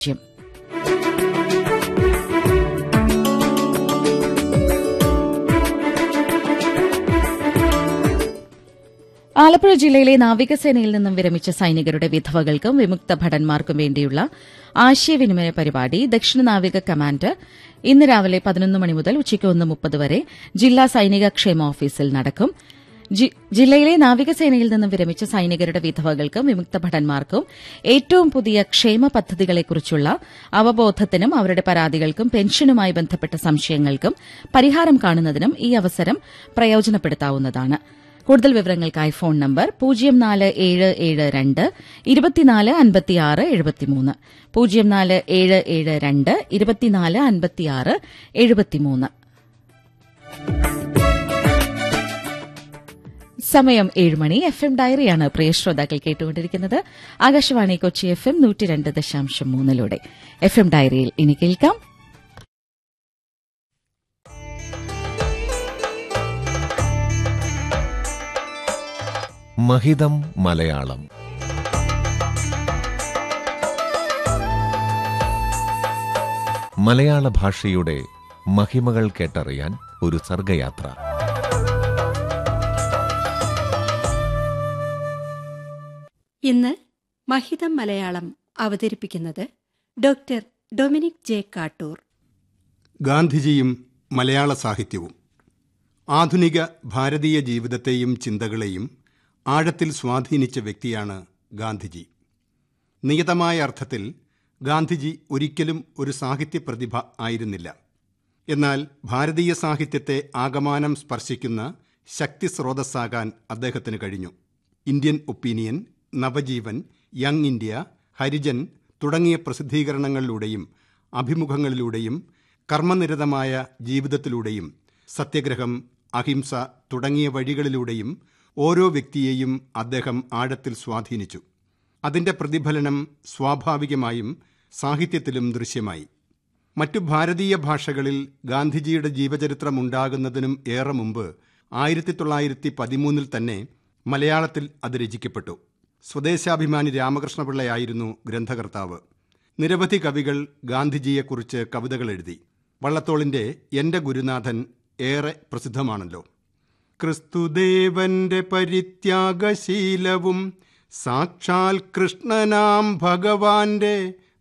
ലക്ഷ്യം ആലപ്പുഴ ജില്ലയിലെ നാവികസേനയിൽ നിന്നും വിരമിച്ച സൈനികരുടെ വിധവകൾക്കും വിമുക്ത ഭടന്മാർക്കും വേണ്ടിയുള്ള ആശയവിനിമയ പരിപാടി ദക്ഷിണ നാവിക കമാൻഡ് ഇന്ന് രാവിലെ പതിനൊന്ന് മണി മുതൽ ഉച്ചയ്ക്ക് ഒന്ന് മുപ്പത് വരെ ജില്ലാ സൈനിക ക്ഷേമ ഓഫീസിൽ നടക്കും ജി- ജില്ലയിലെ നാവികസേനയിൽ നിന്നും വിരമിച്ച സൈനികരുടെ വിധവകൾക്കും വിമുക്ത ഭടന്മാർക്കും ഏറ്റവും പുതിയ ക്ഷേമ പദ്ധതികളെക്കുറിച്ചുള്ള അവബോധത്തിനും അവരുടെ പരാതികൾക്കും പെൻഷനുമായി ബന്ധപ്പെട്ട സംശയങ്ങൾക്കും പരിഹാരം കാണുന്നതിനും ഈ അവസരം പ്രയോജനപ്പെടുത്താവുന്നതാണ് കൂടുതൽ വിവരങ്ങൾക്കായി ഫോൺ നമ്പർ പൂജ്യം നാല് ഏഴ് ഏഴ് രണ്ട് ഇരുപത്തിനാല് അൻപത്തിയാറ് എഴുപത്തിമൂന്ന് പൂജ്യം നാല് ഏഴ് ഏഴ് രണ്ട് ഇരുപത്തിനാല് അൻപത്തിയാറ് എഴുപത്തിമൂന്ന് സമയം ഏഴ് മണി എഫ് എം ഡയറിയാണ് പ്രിയ ശ്രോതാക്കൾ കേട്ടുകൊണ്ടിരിക്കുന്നത് ആകാശവാണി കൊച്ചി എഫ് എം നൂറ്റി രണ്ട് ദശാംശം മൂന്നിലൂടെ എഫ് എം ഡയറിയിൽ ഇനി കേൾക്കാം മഹിതം മലയാളം മലയാള ഭാഷയുടെ മഹിമകൾ കേട്ടറിയാൻ ഒരു സർഗയാത്ര ഇന്ന് മഹിതം മലയാളം അവതരിപ്പിക്കുന്നത് ഡോക്ടർ ഡൊമിനിക് ജെ കാട്ടൂർ ഗാന്ധിജിയും മലയാള സാഹിത്യവും ആധുനിക ഭാരതീയ ജീവിതത്തെയും ചിന്തകളെയും ആഴത്തിൽ സ്വാധീനിച്ച വ്യക്തിയാണ് ഗാന്ധിജി നിയതമായ അർത്ഥത്തിൽ ഗാന്ധിജി ഒരിക്കലും ഒരു സാഹിത്യ പ്രതിഭ ആയിരുന്നില്ല എന്നാൽ ഭാരതീയ സാഹിത്യത്തെ ആകമാനം സ്പർശിക്കുന്ന ശക്തി സ്രോതസ്സാകാൻ അദ്ദേഹത്തിന് കഴിഞ്ഞു Indian Opinion Navajivan Young India Harijan തുടങ്ങിയ പ്രസിദ്ധീകരണങ്ങളിലൂടെയും അഭിമുഖങ്ങളിലൂടെയും കർമ്മനിരതമായ ജീവിതത്തിലൂടെയും സത്യഗ്രഹം അഹിംസ തുടങ്ങിയ വഴികളിലൂടെയും ഓരോ വ്യക്തിയെയും അദ്ദേഹം ആഴത്തിൽ സ്വാധീനിച്ചു അതിന്റെ പ്രതിഫലനം സ്വാഭാവികമായും സാഹിത്യത്തിലും ദൃശ്യമായി മറ്റു ഭാരതീയ ഭാഷകളിൽ ഗാന്ധിജിയുടെ ജീവചരിത്രമുണ്ടാകുന്നതിനും ഏറെ മുമ്പ് ആയിരത്തി തൊള്ളായിരത്തി പതിമൂന്നിൽ തന്നെ മലയാളത്തിൽ അത് രചിക്കപ്പെട്ടു സ്വദേശാഭിമാനി രാമകൃഷ്ണപിള്ളയായിരുന്നു ഗ്രന്ഥകർത്താവ് നിരവധി കവികൾ ഗാന്ധിജിയെക്കുറിച്ച് കവിതകൾ എഴുതി വള്ളത്തോളിന്റെ എന്റെ ഗുരുനാഥൻ ഏറെ പ്രസിദ്ധമാണല്ലോ ക്രിസ്തുദേവന്റെ പരിത്യാഗശീലവും സാക്ഷാൽ കൃഷ്ണനാം ഭഗവാന്റെ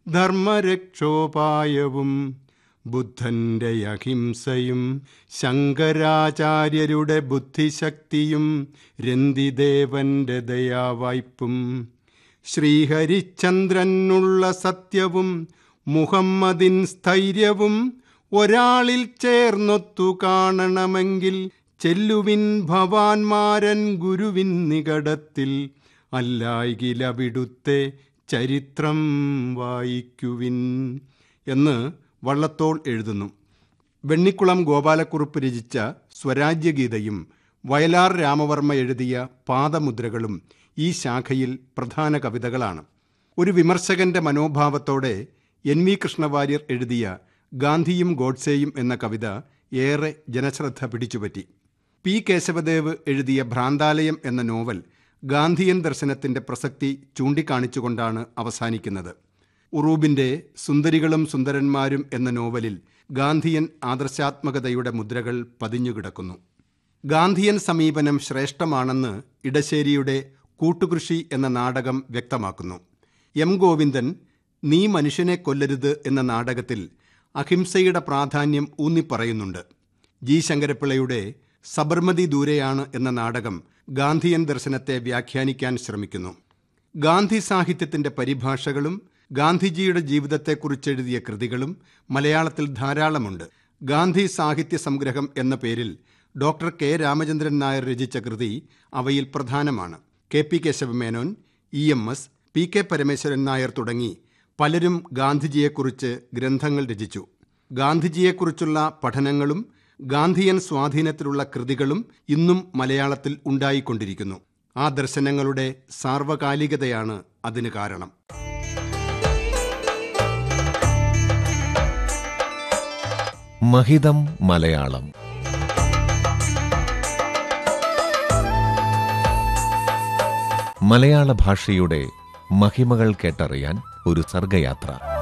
ധർമ്മരക്ഷോപായവും ബുദ്ധന്റെ അഹിംസയും ശങ്കരാചാര്യരുടെ ബുദ്ധിശക്തിയും രന്തിദേവന്റെ ദയാവായ്പും ശ്രീഹരിചന്ദ്രനുള്ള സത്യവും മുഹമ്മദിൻ സ്ഥൈര്യവും ഒരാളിൽ ചേർന്നൊത്തു കാണണമെങ്കിൽ ചെല്ലുവിൻ ഭവാൻമാരൻ ഗുരുവിൻ നികടത്തിൽ അല്ലായികിലവിടുത്തെ ചരിത്രം വായിക്കുവിൻ എന്ന് വള്ളത്തോൾ എഴുതുന്നു വെണ്ണിക്കുളം ഗോപാലക്കുറുപ്പ് രചിച്ച സ്വരാജ്യഗീതയും വയലാർ രാമവർമ്മ എഴുതിയ പാദമുദ്രകളും ഈ ശാഖയിൽ പ്രധാന കവിതകളാണ് ഒരു വിമർശകന്റെ മനോഭാവത്തോടെ എൻ വി കൃഷ്ണവാര്യർ എഴുതിയ ഗാന്ധിയും ഗോഡ്സെയും എന്ന കവിത ഏറെ ജനശ്രദ്ധ പിടിച്ചുപറ്റി പി കേശവദേവ് എഴുതിയ ഭ്രാന്താലയം എന്ന നോവൽ ഗാന്ധിയൻ ദർശനത്തിന്റെ പ്രസക്തി ചൂണ്ടിക്കാണിച്ചുകൊണ്ടാണ് അവസാനിക്കുന്നത് ഉറൂബിന്റെ സുന്ദരികളും സുന്ദരന്മാരും എന്ന നോവലിൽ ഗാന്ധിയൻ ആദർശാത്മകതയുടെ മുദ്രകൾ പതിഞ്ഞുകിടക്കുന്നു ഗാന്ധിയൻ സമീപനം ശ്രേഷ്ഠമാണെന്ന് ഇടശ്ശേരിയുടെ കൂട്ടുകൃഷി എന്ന നാടകം വ്യക്തമാക്കുന്നു എം ഗോവിന്ദൻ നീ മനുഷ്യനെ കൊല്ലരുത് എന്ന നാടകത്തിൽ അഹിംസയുടെ പ്രാധാന്യം ഊന്നിപ്പറയുന്നുണ്ട് ജി ശങ്കരപ്പിള്ളയുടെ സബർമതി ദൂരെയാണ് എന്ന നാടകം ഗാന്ധിയൻ ദർശനത്തെ വ്യാഖ്യാനിക്കാൻ ശ്രമിക്കുന്നു ഗാന്ധി സാഹിത്യത്തിന്റെ പരിഭാഷകളും ഗാന്ധിജിയുടെ ജീവിതത്തെക്കുറിച്ചെഴുതിയ കൃതികളും മലയാളത്തിൽ ധാരാളമുണ്ട് ഗാന്ധി സാഹിത്യ സംഗ്രഹം എന്ന പേരിൽ ഡോക്ടർ കെ രാമചന്ദ്രൻ നായർ രചിച്ച കൃതി അവയിൽ പ്രധാനമാണ് K P Kesava Menon E M S P K Parameswaran Nair തുടങ്ങി പലരും ഗാന്ധിജിയെക്കുറിച്ച് ഗ്രന്ഥങ്ങൾ രചിച്ചു ഗാന്ധിജിയെക്കുറിച്ചുള്ള പഠനങ്ങളും ഗാന്ധിയൻ സ്വാധീനത്തിലുള്ള കൃതികളും ഇന്നും മലയാളത്തിൽ ഉണ്ടായിക്കൊണ്ടിരിക്കുന്നു ആ ദർശനങ്ങളുടെ സാർവകാലികതയാണ് അതിന് കാരണം മഹിതം മലയാളം മലയാള ഭാഷയുടെ മഹിമകൾ കേട്ടറിയാൻ ഒരു സർഗയാത്ര